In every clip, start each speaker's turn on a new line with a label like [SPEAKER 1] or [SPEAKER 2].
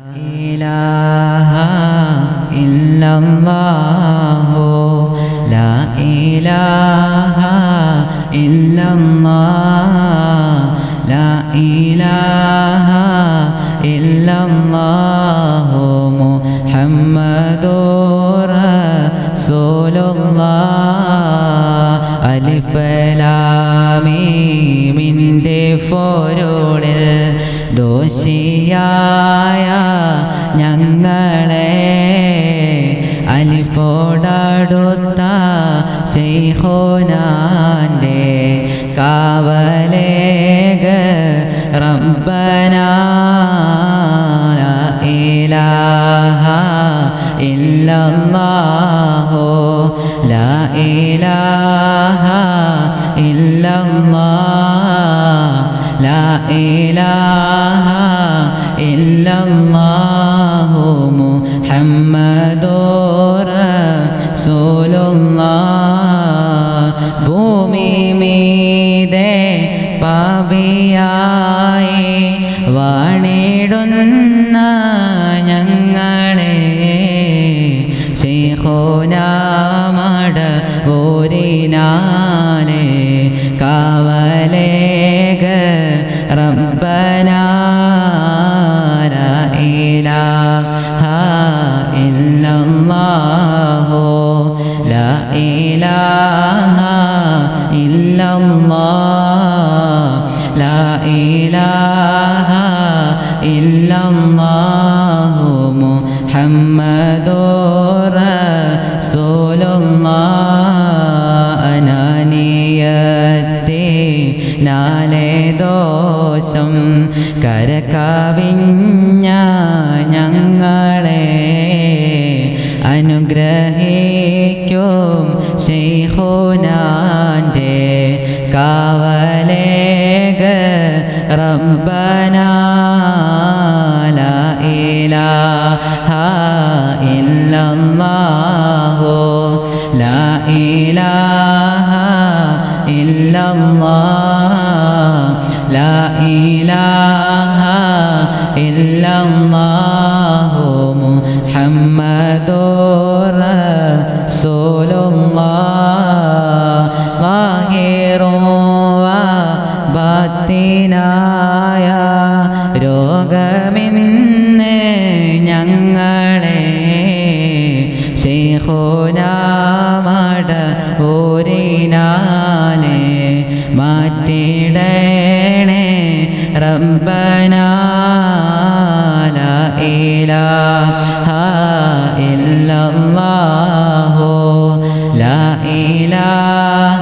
[SPEAKER 1] إله إلا الله لا إله إلا الله لا إله إلا الله محمد رسول الله ألف ലാമീമിൻ്റെ പൊരുളിൽ ദോഷിയായ ഞങ്ങളെ അലിഫോടടുത്ത ശൈഹോനാൻ്റെ കാവലേക റബ്ബന ഇലാഹ ഇല്ലല്ലാഹു ലാ ഇലാഹ ഇല്ലല്ലാഹ് ലാ ഇലാഹ ഇല്ലല്ലാഹു മുഹമ്മദുർ റസൂലുള്ളാഹ് ഭൂമി മീതെ പാപിയായി വാണിടുന്ന ഞങ്ങളെ ശൈഖോനാമട ഊരിനാലെ കാവലേക റബ്ബന ലാ ഇലാഹ ഇല്ലല്ലാഹു ലാ ഇലാഹ ഇല്ലല്ലാഹ് ലാ ഇലാഹ ഇല്ലല്ലാഹു മുഹമ്മദുർ റസൂലുള്ളാഹ് അനാനിയത്തെ നാലെ ദോഷം കരകവിഞ്ഞ ഞങ്ങളെ അനുഗ്രഹിക്കും ശൈഖുനാൻ്റെ കാവലേക റബ്ബന ലാ ഇലാഹ ഇല്ലല്ലാഹു ലാ ഇലാഹ ഇല്ലല്ലാഹ് ലാ ഇലാഹ ഇല്ലല്ലാഹു മുഹമ്മദുർ റസൂലുള്ളാഹ് ളാഹിറും ബാത്തിനായ രോഗമിന്ന് ഞങ്ങളെ ശൈഖോനാമട ഊരിനാലെ മാറ്റിടണേ റബ്ബന ലാ ഇലാഹ ഇല്ലല്ലാഹു ലാ ഇലാഹ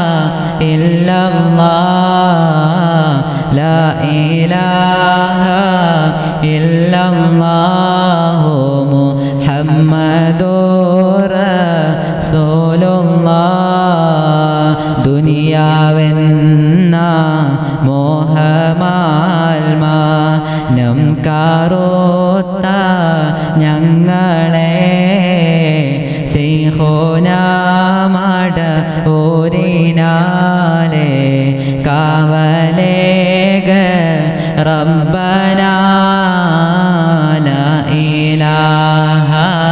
[SPEAKER 1] ഇല്ലല്ലാഹ് ലാ ഇലാഹ ഇല്ലല്ലാഹു മുഹമ്മദുർ റസൂലുള്ളാഹ് ദുനിയാവെന്ന മോഹമാൽമാനം കാറോത്ത ഞങ്ങളെ ശൈഖോനാമട ഊരിനാലെ കാവലേക റബ്ബന ലാ ഇലാഹ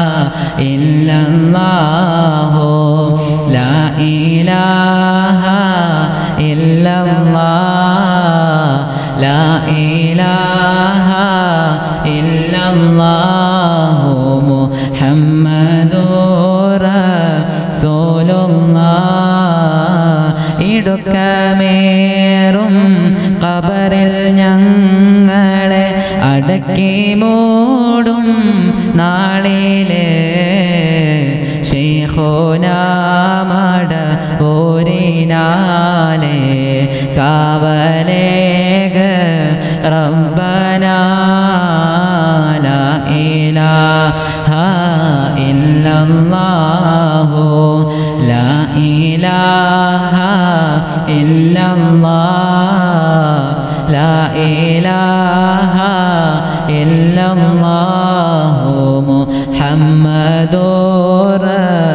[SPEAKER 1] ഇല്ലല്ലാഹു ലാ ഇലാഹ ഇല്ലല്ലാഹ് ലാ ഇലാഹ ഇല്ലല്ലാഹു മുഹമ്മദുർ റസൂലുള്ളാഹ് ഇടുക്കമേറും ഖബറിൽ ഞങ്ങളെ അടക്കി മൂടും നാളിലെ ശൈഖോനാമട ഊരിനാലെ കാവലേക റബ്ബന ലാ ഇലാഹ ഇല്ലല്ലാഹു ലാ ഇലാഹ ഇല്ലല്ലാഹ് ലാ ഇലാഹ ഇല്ലല്ലാഹു മുഹമ്മദുർ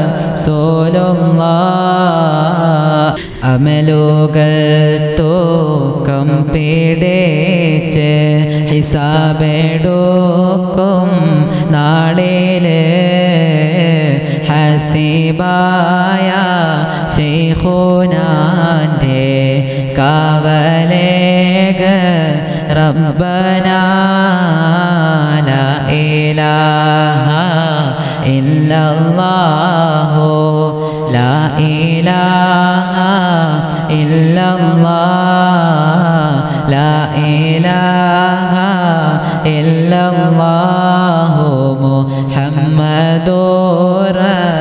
[SPEAKER 1] റസൂലുള്ളാഹ് അമലുകൾ തൂക്കം പിടിച്ച് ഹിസാബെടുക്കുന്ന നോക്കും നാളില് ഹസീബായ ശൈഖുനാൻ്റെ കാവലേക റബ്ബന ലാ ഇലാഹ ഇല്ലല്ലാഹു ലാ ഇലാഹ ഇല്ലല്ലാഹ് ലാ ഇലാഹ ഇല്ലല്ലാഹു മുഹമ്മദുർ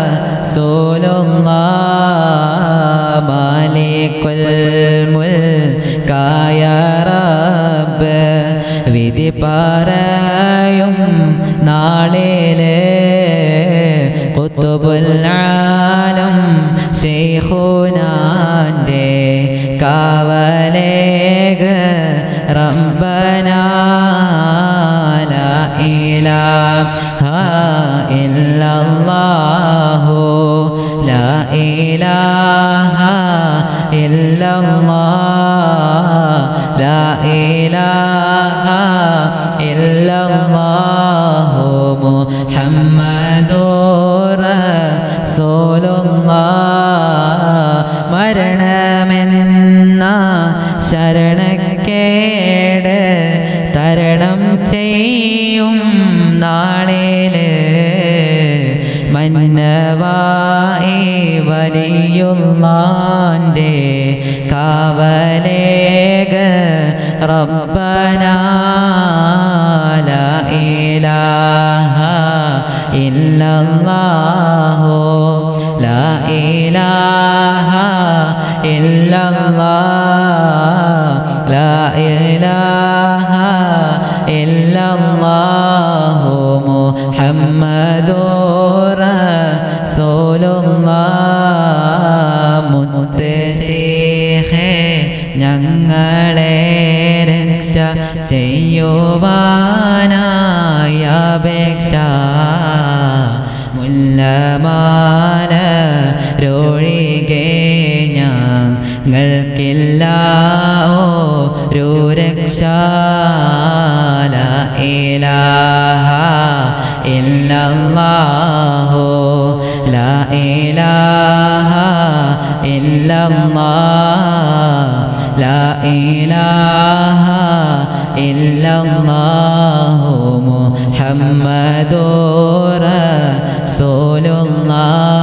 [SPEAKER 1] റസൂലുള്ളാഹ് മാലിക്കുൽ മുൽക്കായ റബ്ബ് വിധി പറയും നാളിലെ കുത്തുബുൽ ആലം ശൈഖുനാൻ്റെ കാവലേക റബ്ബന ലാ ഇലാഹ ഇല്ലല്ലാഹു ലാ ഇലാഹ ഇല്ലല്ലാഹ് ലാ ഇലാഹ ഇല്ലല്ലാഹു മുഹമ്മദുർ റസൂലുള്ളാഹ് മരണമെന്ന ശരണക്കേട് തരണം ചെയ്യും നാളില് മന്നവായി വലിയുള്ളാൻ്റെ കാവലേക റബ്ബന ലാ ഇലാഹ ഇല്ലല്ലാഹു ലാ ഇലാഹ ഇല്ലല്ലാഹ് ലാ ഇലാഹ ഇല്ലല്ലാഹു മുഹമ്മദുർ റസൂലുള്ളാഹ് മുത്ത് ശേഖേ ഞങ്ങളെ രക്ഷ ചെയ്യുവാനായ അപേക്ഷ മുല്ലമാല രോഴികെ ഞങ്ങൾക്കില്ല ഒരു രക്ഷ ലാ ഇലാഹ ഇല്ലല്ലാഹു ലാ ഇലാഹ ഇല്ലല്ലാഹ് ലാ ഇലാഹ ഇല്ലല്ലാഹു മുഹമ്മദുർ റസൂലുള്ളാഹ്